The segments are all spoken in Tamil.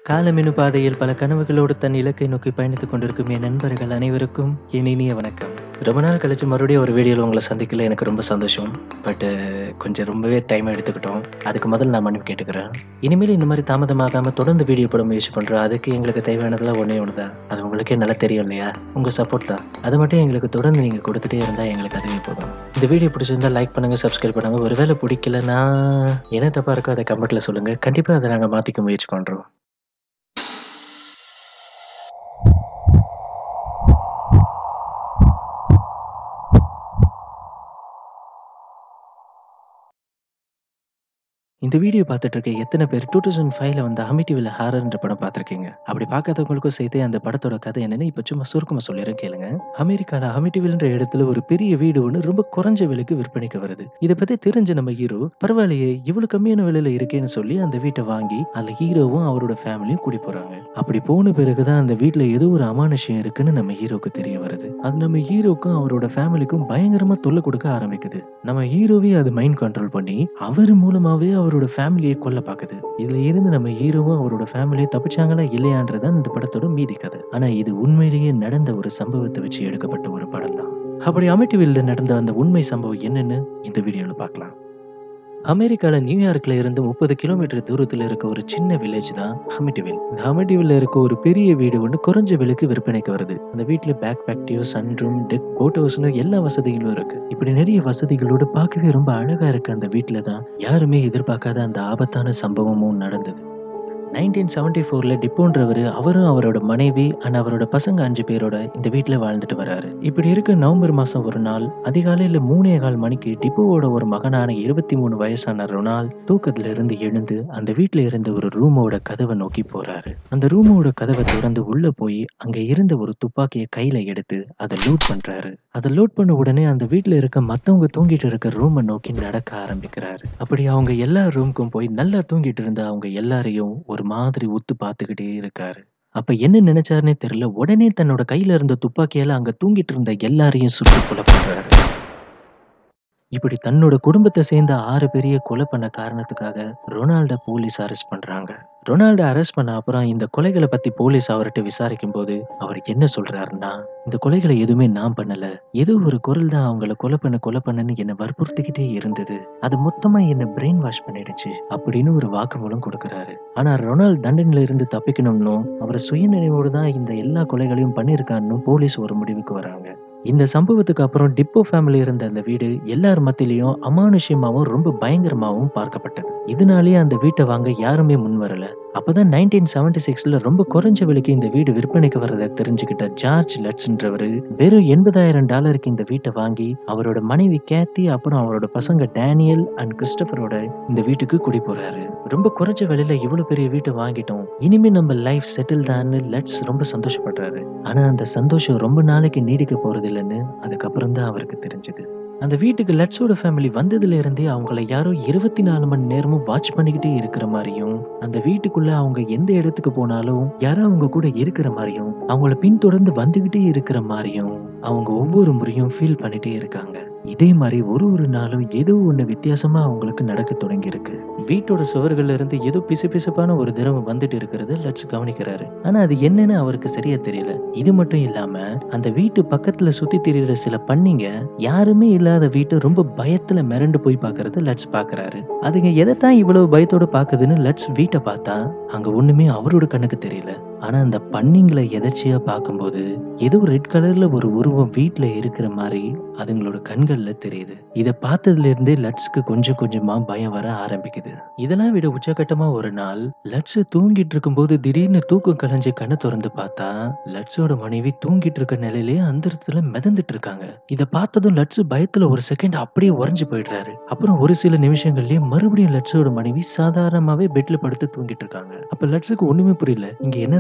காலமெனு பாதையில் பல கனவுகளோடு தன் இலக்கை நோக்கி பயணித்துக் கொண்டிருக்கும் என் நண்பர்கள் அனைவருக்கும் என் இனிய வணக்கம் ரொம்ப நாள் கழிச்சு மறுபடியும் ஒரு வீடியோவில் உங்களை சந்திக்கல எனக்கு ரொம்ப சந்தோஷம் பட் கொஞ்சம் ரொம்பவே டைம் எடுத்துக்கிட்டோம் அதுக்கு முதல்ல நான் மன்னிப்பு கேட்டுக்கிறேன் இனிமேல் இந்த மாதிரி தாமதமாகாம தொடர்ந்து வீடியோ போட முயற்சி பண்றோம் அதுக்கு எங்களுக்கு தேவையானதெல்லாம் ஒன்றே ஒன்று தான் அது உங்களுக்கே நல்லா தெரியும் இல்லையா உங்க சப்போர்ட் தான் அது மட்டும் எங்களுக்கு தொடர்ந்து நீங்க கொடுத்துட்டே இருந்தா எங்களுக்கு அதுவே போதும் இந்த வீடியோ பிடிச்சிருந்தா லைக் பண்ணுங்க சப்ஸ்கிரைப் பண்ணுங்க ஒருவேளை பிடிக்கலன்னா என்ன தப்பா இருக்கோ அதை கமெண்ட்ல சொல்லுங்க கண்டிப்பா அதை நாங்க மாத்திக்க முயற்சி பண்றோம் இந்த வீடியோ பார்த்துட்டு இருக்க எத்தனை பேர் டூ தௌசண்ட் ஃபைவ்ல வந்த அமிட்டிவில் ஹாரர்ன்ற படம் பார்த்துருக்கீங்க அப்படி பார்க்காதவங்களுக்கும் சேர்த்து அந்த படத்தோட கதை என்னன்னு இப்போ சும்மா சுருக்கமாக சொல்லிடுறேன் கேளுங்க அமெரிக்கால அமிட்டிவில்ன்ற இடத்துல ஒரு பெரிய வீடு ஒன்று ரொம்ப குறைஞ்ச விலைக்கு விற்பனைக்கு வருது இதை பத்தி தெரிஞ்ச நம்ம ஹீரோ பரவாயில்லையே இவ்வளவு கம்மியான விலையில இருக்கேன்னு சொல்லி அந்த வீட்டை வாங்கி அந்த ஹீரோவும் அவரோட ஃபேமிலியும் கூடி போறாங்க அப்படி போன பிறகுதான் அந்த வீட்டுல ஏதோ ஒரு அமானுஷம் இருக்குன்னு நம்ம ஹீரோக்கு தெரிய வருது அது நம்ம ஹீரோக்கும் அவரோட ஃபேமிலிக்கும் பயங்கரமா தொல்லை கொடுக்க ஆரம்பிக்குது நம்ம ஹீரோவே அது மைண்ட் கண்ட்ரோல் பண்ணி அவர் மூலமாவே அவரோட ஃபேமிலியை கொல்ல பாக்குது இதுல இருந்து நம்ம ஹீரோவும் அவரோட ஃபேமிலியை தப்பிச்சாங்களா இல்லையான்றதான் இந்த படத்தோட மீதி கதை ஆனா இது உண்மையிலேயே நடந்த ஒரு சம்பவத்தை வச்சு எடுக்கப்பட்ட ஒரு படம் தான் அப்படி அமிட்டிவில்ல நடந்த அந்த உண்மை சம்பவம் என்னன்னு இந்த வீடியோல பார்க்கலாம் அமெரிக்கால நியூயார்க்ல இருந்து முப்பது கிலோமீட்டர் தூரத்துல இருக்க ஒரு சின்ன வில்லேஜ் தான் ஹமிட்டிவில் இந்த ஹமிட்டிவில்ல இருக்க ஒரு பெரிய வீடு ஒன்று குறைஞ்ச விலைக்கு விற்பனைக்கு வருது அந்த வீட்டுல பேக் பேக்டிவ் சன் ரூம் டெக் போட் ஹவுஸ்னு எல்லா வசதிகளும் இருக்கு இப்படி நிறைய வசதிகளோடு பார்க்கவே ரொம்ப அழகா இருக்கு அந்த வீட்டுல தான் யாருமே எதிர்பார்க்காத அந்த ஆபத்தான சம்பவமும் நடந்தது நைன்டீன் செவன்டி ஃபோர்ல டிப்போன்றவர் அவரும் அவரோட மனைவி அண்ட் அவரோட பசங்க அஞ்சு பேரோட இந்த வீட்டுல வாழ்ந்துட்டு வராரு இப்படி இருக்க நவம்பர் மாசம் ஒரு நாள் அதிகாலையில மூணே கால் மணிக்கு டிப்போவோட ஒரு மகனான இருபத்தி மூணு வயசான ரொனால் தூக்கத்துல இருந்து எழுந்து அந்த வீட்டுல இருந்த ஒரு ரூமோட கதவை நோக்கி போறாரு அந்த ரூமோட கதவை திறந்து உள்ள போய் அங்க இருந்த ஒரு துப்பாக்கியை கையில எடுத்து அதை லூட் பண்றாரு அதை லூட் பண்ண உடனே அந்த வீட்டுல இருக்க மத்தவங்க தூங்கிட்டு இருக்க ரூமை நோக்கி நடக்க ஆரம்பிக்கிறாரு அப்படி அவங்க எல்லா ரூமுக்கும் போய் நல்லா தூங்கிட்டு இருந்த அவங்க எல்லாரையும் ஒரு மாதிரி உத்து பார்த்துக்கிட்டே இருக்காரு அப்ப என்ன நினைச்சாருன்னே தெரியல உடனே தன்னோட கையில இருந்த துப்பாக்கியால அங்க தூங்கிட்டு இருந்த எல்லாரையும் சுட்டு கொலை பண்றாரு இப்படி தன்னோட குடும்பத்தை சேர்ந்த ஆறு பேரிய கொலை பண்ண காரணத்துக்காக ரொனால்ட போலீஸ் அரெஸ்ட் பண்றாங்க ரொனால்ட அரெஸ்ட் பண்ண அப்புறம் இந்த கொலைகளை பத்தி போலீஸ் அவர்கிட்ட விசாரிக்கும் போது அவர் என்ன சொல்றாருன்னா இந்த கொலைகளை எதுவுமே நான் பண்ணல ஏதோ ஒரு குரல் தான் அவங்கள கொலை பண்ண கொலை பண்ணன்னு என்னை வற்புறுத்திக்கிட்டே இருந்தது அது மொத்தமா என்ன பிரெயின் வாஷ் பண்ணிடுச்சு அப்படின்னு ஒரு வாக்குமூலம் கொடுக்கறாரு ஆனா ரொனால்ட் தண்டனையில இருந்து தப்பிக்கணும்னும் அவர் சுயநினைவோடு தான் இந்த எல்லா கொலைகளையும் பண்ணியிருக்கான்னு போலீஸ் ஒரு முடிவுக்கு வராங்க இந்த சம்பவத்துக்கு அப்புறம் டிப்போ ஃபேமிலி இருந்த அந்த வீடு எல்லார் மத்தியிலையும் அமானுஷ்யமாவும் ரொம்ப பயங்கரமாவும் பார்க்கப்பட்டது இதனாலேயே அந்த வீட்டை வாங்க யாருமே முன் வரல அப்பதான் நைன்டீன் செவன்டி சிக்ஸ்ல ரொம்ப குறைஞ்ச விலைக்கு இந்த வீடு விற்பனைக்கு வரதை தெரிஞ்சுக்கிட்ட ஜார்ஜ் லட்ஸ்ன்றவரு வெறும் எண்பதாயிரம் டாலருக்கு இந்த வீட்டை வாங்கி அவரோட மனைவி கேத்தி அப்புறம் அவரோட பசங்க டேனியல் அண்ட் கிறிஸ்டபரோட இந்த வீட்டுக்கு குடி போறாரு ரொம்ப குறைஞ்ச விலையில இவ்வளவு பெரிய வீட்டை வாங்கிட்டோம் இனிமே நம்ம லைஃப் செட்டில் தான்னு லட்ஸ் ரொம்ப சந்தோஷப்படுறாரு ஆனா அந்த சந்தோஷம் ரொம்ப நாளைக்கு நீடிக்க போறது இல்லைன்னு அதுக்கப்புறம் தான் அவருக்கு தெரிஞ்சது அந்த வீட்டுக்கு லட்ஸோட ஃபேமிலி வந்ததுல இருந்தே அவங்கள யாரோ இருபத்தி நாலு மணி நேரமும் வாட்ச் பண்ணிக்கிட்டே இருக்கிற மாதிரியும் அந்த வீட்டுக்குள்ள அவங்க எந்த இடத்துக்கு போனாலும் யாரோ அவங்க கூட இருக்கிற மாதிரியும் அவங்கள பின்தொடர்ந்து வந்துகிட்டே இருக்கிற மாதிரியும் அவங்க ஒவ்வொரு முறையும் ஃபீல் பண்ணிட்டே இருக்காங்க இதே மாதிரி ஒரு ஒரு நாளும் ஏதோ ஒண்ணு வித்தியாசமா அவங்களுக்கு நடக்க தொடங்கி இருக்கு வீட்டோட சுவர்கள்ல இருந்து ஏதோ பிசு பிசுப்பான ஒரு திரவம் வந்துட்டு இருக்கிறது லட்ஸ் கவனிக்கிறாரு ஆனா அது என்னன்னு அவருக்கு சரியா தெரியல இது மட்டும் இல்லாம அந்த வீட்டு பக்கத்துல சுத்தி திரியிற சில பண்ணிங்க யாருமே இல்லாத வீட்டை ரொம்ப பயத்துல மிரண்டு போய் பாக்குறது லட்ஸ் பாக்குறாரு அதுங்க எதைத்தான் இவ்வளவு பயத்தோட பாக்குதுன்னு லட்ஸ் வீட்டை பார்த்தா அங்க ஒண்ணுமே அவரோட கண்ணுக்கு தெரியல ஆனா அந்த பண்ணிங்களை எதர்ச்சியா பார்க்கும்போது ஏதோ ரெட் கலர்ல ஒரு உருவம் வீட்டுல இருக்கிற மாதிரி அதுங்களோட கண்கள்ல தெரியுது இத பார்த்ததுல இருந்தே லட்ஸ்க்கு கொஞ்சம் கொஞ்சமா பயம் வர ஆரம்பிக்குது இதெல்லாம் விட உச்சகட்டமா ஒரு நாள் லட்ஸ் தூங்கிட்டு இருக்கும்போது திடீர்னு தூக்கம் கலைஞ்சு கண்ணை திறந்து பார்த்தா லட்ஸோட மனைவி தூங்கிட்டு இருக்க நிலையிலேயே அந்த இடத்துல மிதந்துட்டு இருக்காங்க இத பார்த்ததும் லட்ஸ் பயத்துல ஒரு செகண்ட் அப்படியே உறைஞ்சு போயிடுறாரு அப்புறம் ஒரு சில நிமிஷங்கள்லயே மறுபடியும் லட்ஸோட மனைவி சாதாரணமாவே பெட்ல படுத்து தூங்கிட்டு இருக்காங்க அப்ப லட்ஸுக்கு ஒண்ணுமே புரியல இங்க என்னதான்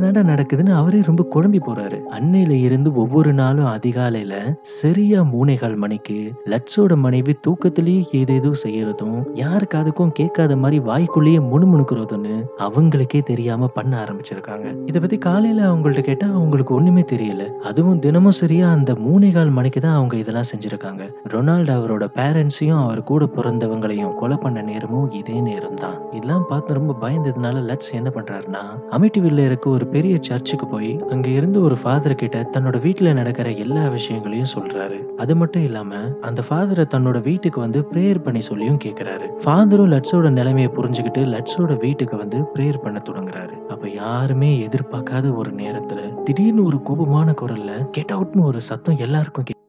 என்னதான்டா நடக்குதுன்னு அவரே ரொம்ப குழம்பி போறாரு அன்னையில இருந்து ஒவ்வொரு நாளும் அதிகாலையில சரியா மூணேகால் மணிக்கு லட்சோட மனைவி தூக்கத்திலேயே ஏதேதோ செய்யறதும் யாரு காதுக்கும் கேட்காத மாதிரி வாய்க்குள்ளேயே முணுமுணுக்கிறதுன்னு அவங்களுக்கே தெரியாம பண்ண ஆரம்பிச்சிருக்காங்க இத பத்தி காலையில அவங்கள்ட்ட கேட்டா அவங்களுக்கு ஒண்ணுமே தெரியல அதுவும் தினமும் சரியா அந்த மூணேகால் மணிக்கு தான் அவங்க இதெல்லாம் செஞ்சிருக்காங்க ரொனால்டு அவரோட பேரண்ட்ஸையும் அவர் கூட பிறந்தவங்களையும் கொலை பண்ண நேரமும் இதே நேரம் தான் இதெல்லாம் பார்த்து ரொம்ப பயந்ததுனால லட்ஸ் என்ன பண்றாருன்னா அமிட்டிவில்ல இருக்க ஒரு பெரிய சர்ச்சுக்கு போய் அங்க இருந்து ஒரு ஃபாதர் கிட்ட தன்னோட வீட்டுல நடக்கிற எல்லா விஷயங்களையும் சொல்றாரு அது மட்டும் இல்லாம அந்த ஃபாதரை தன்னோட வீட்டுக்கு வந்து ப்ரேயர் பண்ணி சொல்லியும் கேக்குறாரு ஃபாதரும் லட்ஸோட நிலைமையை புரிஞ்சுக்கிட்டு லட்ஸோட வீட்டுக்கு வந்து ப்ரேயர் பண்ண தொடங்குறாரு அப்ப யாருமே எதிர்பார்க்காத ஒரு நேரத்துல திடீர்னு ஒரு கோபமான குரல்ல கெட் அவுட்னு ஒரு சத்தம் எல்லாருக்கும் கே-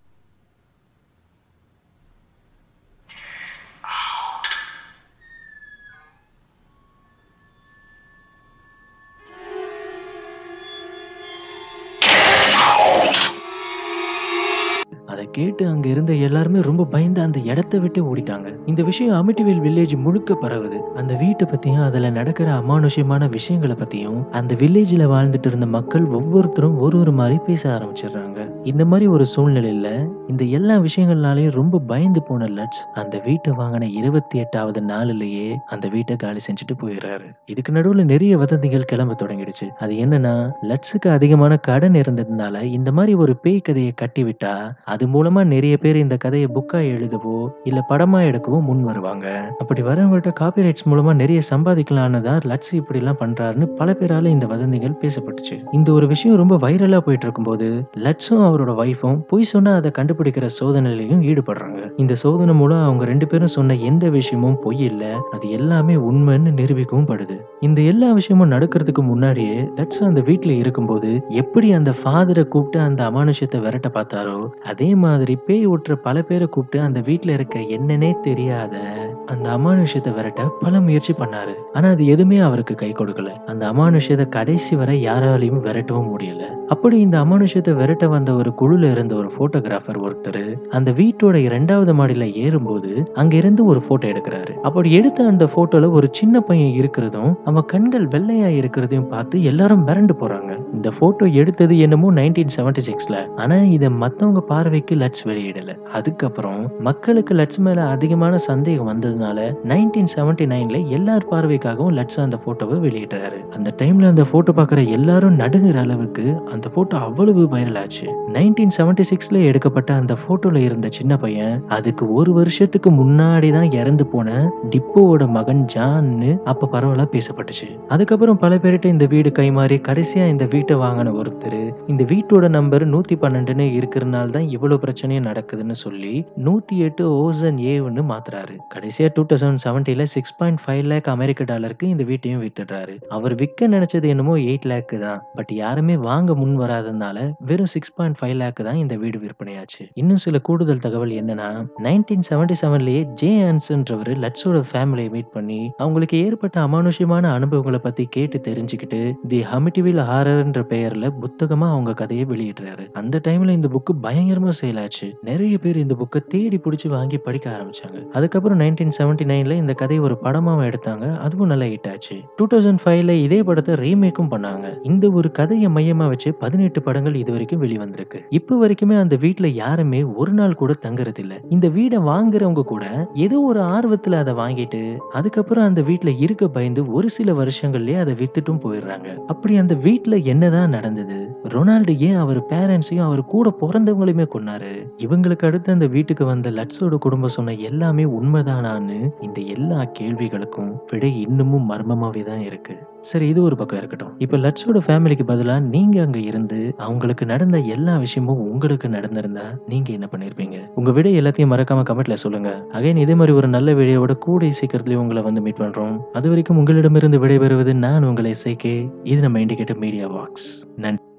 அதை கேட்டு அங்க இருந்த எல்லாருமே ரொம்ப பயந்து அந்த இடத்தை விட்டு ஓடிட்டாங்க இந்த விஷயம் அமிட்டிவேல் வில்லேஜ் முழுக்க பரவுது அந்த வீட்டை பத்தியும் அதுல நடக்கிற அமானுஷ்யமான விஷயங்களை பத்தியும் அந்த வில்லேஜ்ல வாழ்ந்துட்டு இருந்த மக்கள் ஒவ்வொருத்தரும் ஒரு ஒரு மாதிரி பேச ஆரம்பிச்சிடுறாங்க இந்த மாதிரி ஒரு சூழ்நிலையில இந்த எல்லா விஷயங்கள்னாலயும் ரொம்ப பயந்து போன லட்ஸ் அந்த வீட்டை வாங்கின இருபத்தி எட்டாவது நாளிலேயே அந்த வீட்டை காலி செஞ்சுட்டு போயிடுறாரு இதுக்கு நடுவுல நிறைய வதந்திகள் கிளம்ப தொடங்கிடுச்சு அது என்னன்னா லட்ஸுக்கு அதிகமான கடன் இருந்ததுனால இந்த மாதிரி ஒரு பேய் கதையை கட்டி விட்டா அது மூலமா நிறைய பேர் இந்த கதையை புக்கா எழுதவோ இல்ல படமா எடுக்கவோ முன் வருவாங்க அப்படி வரவங்கள்ட்ட காப்பிரைட்ஸ் மூலமா நிறைய சம்பாதிக்கலான்னு லட்ஸ் இப்படி எல்லாம் பண்றாருன்னு பல பேரால இந்த வதந்திகள் பேசப்பட்டுச்சு இந்த ஒரு விஷயம் ரொம்ப வைரலா போயிட்டு இருக்கும்போது லட்ஸும் அவரோட ஒய்ஃபும் பொய் சொன்னா அதை கண்டுபிடிக்கிற சோதனையிலையும் ஈடுபடுறாங்க இந்த சோதனை மூலம் அவங்க ரெண்டு பேரும் சொன்ன எந்த விஷயமும் பொய் இல்ல அது எல்லாமே உண்மைன்னு நிரூபிக்கவும் படுது இந்த எல்லா விஷயமும் நடக்கிறதுக்கு முன்னாடியே லட்ஸ் அந்த வீட்டுல இருக்கும்போது எப்படி அந்த ஃபாதரை கூப்பிட்டு அந்த அமானுஷ்யத்தை விரட்ட பார்த்தாரோ அதே மாதிரி பேய் ஓட்டுற பல பேரை கூப்பிட்டு அந்த வீட்டுல இருக்க என்னன்னே தெரியாத அந்த அமானுஷ்யத்தை விரட்ட பல முயற்சி பண்ணாரு ஆனா அது எதுவுமே அவருக்கு கை கொடுக்கல அந்த அமானுஷ்யத்தை கடைசி வரை யாராலையும் விரட்டவும் முடியல அப்படி இந்த அமானுஷ்யத்தை விரட்ட வந்த ஒரு குழுல இருந்த ஒரு போட்டோகிராஃபர் ஒருத்தர் அந்த வீட்டோட இரண்டாவது மாடியில ஏறும்போது அங்க இருந்து ஒரு போட்டோ எடுக்கிறாரு அப்படி எடுத்த அந்த போட்டோல ஒரு சின்ன பையன் இருக்கிறதும் அவன் கண்கள் வெள்ளையா இருக்கிறதையும் பார்த்து எல்லாரும் மிரண்டு போறாங்க இந்த போட்டோ எடுத்தது என்னமோ நைன்டீன் செவன்டி சிக்ஸ்ல ஆனா இத மத்தவங்க பார்வைக்கு லட்ஸ் வெளியிடல அதுக்கப்புறம் மக்களுக்கு லட்ஸ் மேல அதிகமான சந்தேகம் வந்ததுனால நைன்டீன் செவன்டி நைன்ல எல்லார் பார்வைக்காகவும் லட்ஸ் அந்த போட்டோவை வெளியிடுறாரு அந்த டைம்ல அந்த போட்டோ பார்க்குற எல்லாரும் நடுங்குற அளவுக்கு அந்த போட்டோ அவ்வளவு வைரல் ஆச்சு நைன்டீன் செவன்டி சிக்ஸ்ல எடுக்கப்பட்ட அந்த போட்டோல இருந்த சின்ன பையன் அதுக்கு ஒரு வருஷத்துக்கு முன்னாடி தான் இறந்து போன டிப்போவோட மகன் ஜான்னு அப்ப பரவலா பேசப்பட்டுச்சு அதுக்கப்புறம் பல பேர்கிட்ட இந்த வீடு கைமாறி கடைசியா இந்த வீட்டை வாங்கின ஒருத்தர் இந்த வீட்டோட நம்பர் நூத்தி பன்னெண்டுன்னு இருக்கிறனால தான் இவ்வளவு பிரச்சனையும் நடக்குதுன்னு சொல்லி நூத்தி எட்டு ஓசன் ஏன்னு மாத்துறாரு கடைசியா டூ தௌசண்ட் செவன்டில சிக்ஸ் பாயிண்ட் ஃபைவ் லேக் அமெரிக்க டாலருக்கு இந்த வீட்டையும் வித்துடுறாரு அவர் விற்க நினைச்சது என்னமோ எயிட் லேக்கு தான் பட் யாருமே வாங்க முன் வராதனால வெறும் சிக்ஸ் பாயிண்ட் ஃபைவ் லேக்கு தான் இந்த வீடு விற்பனையாச்சு இன்னும் சில கூடுதல் தகவல் என்னன்னா நைன்டீன் செவன்டி செவன்லயே ஜே ஆன்சன்றவர் லட்ஸோட ஃபேமிலியை மீட் பண்ணி அவங்களுக்கு ஏற்பட்ட அமானுஷ்யமான அனுபவங்களை பத்தி கேட்டு தெரிஞ்சுக்கிட்டு தி ஹமிட்டிவில் ஹாரர்ன்ற பெயர்ல புத்தகமா அவங்க கதையை வெளியிடுறாரு அந்த டைம்ல இந்த புக்கு பயங்கரமா சேல் ஆச்சு நிறைய பேர் இந்த புக்கை தேடி பிடிச்சி வாங்கி படிக்க ஆரம்பிச்சாங்க அதுக்கப்புறம் நைன்டீன் செவன்டி நைன்ல இந்த கதையை ஒரு படமாவும் எடுத்தாங்க அதுவும் நல்லா ஹிட் ஆச்சு டூ தௌசண்ட் ஃபைவ்ல இதே படத்தை ரீமேக்கும் பண்ணாங்க இந்த ஒரு கதையை மையமா வச்சு பதினெட்டு படங்கள் இது வரைக்கும் வெளிவந்திருக்கு இப்போ வரைக்குமே அந்த வீட்ல யாருமே ஒரு நாள் கூட தங்குறது இல்ல இந்த வீடை வாங்குறவங்க கூட ஏதோ ஒரு ஆர்வத்துல அதை வாங்கிட்டு அதுக்கப்புறம் அந்த வீட்ல இருக்க பயந்து ஒரு சில வருஷங்கள்லயே அதை வித்துட்டும் போயிடுறாங்க அப்படி அந்த வீட்ல என்னதான் நடந்தது ரொனால்டு ஏன் அவர் பேரண்ட்ஸையும் அவர் கூட பிறந்தவங்களையுமே கொன்னாரு இவங்களுக்கு அடுத்து அந்த வீட்டுக்கு வந்த லட்ஸோட குடும்பம் சொன்ன எல்லாமே உண்மைதானான்னு இந்த எல்லா கேள்விகளுக்கும் விடை இன்னமும் மர்மமாவே தான் இருக்கு சரி இது ஒரு பக்கம் இருக்கட்டும் இப்ப லட்ஸோட ஃபேமிலிக்கு பதிலா நீங்க அங்க இருந்து அவங்களுக்கு நடந்த எல்லா விஷயமும் உங்களுக்கு நடந்திருந்தா நீங்க என்ன பண்ணிருப்பீங்க உங்க விடை எல்லாத்தையும் மறக்காம கமெண்ட்ல சொல்லுங்க அகைன் இதே மாதிரி ஒரு நல்ல வீடியோவோட கூடிய சீக்கிரத்திலேயே உங்களை வந்து மீட் பண்றோம் அது வரைக்கும் உங்களிடமிருந்து விடைபெறுவது நான் உங்களை இசைக்கே இது நம்ம இண்டிகேட்டர் மீடியா வாக்ஸ் நன்றி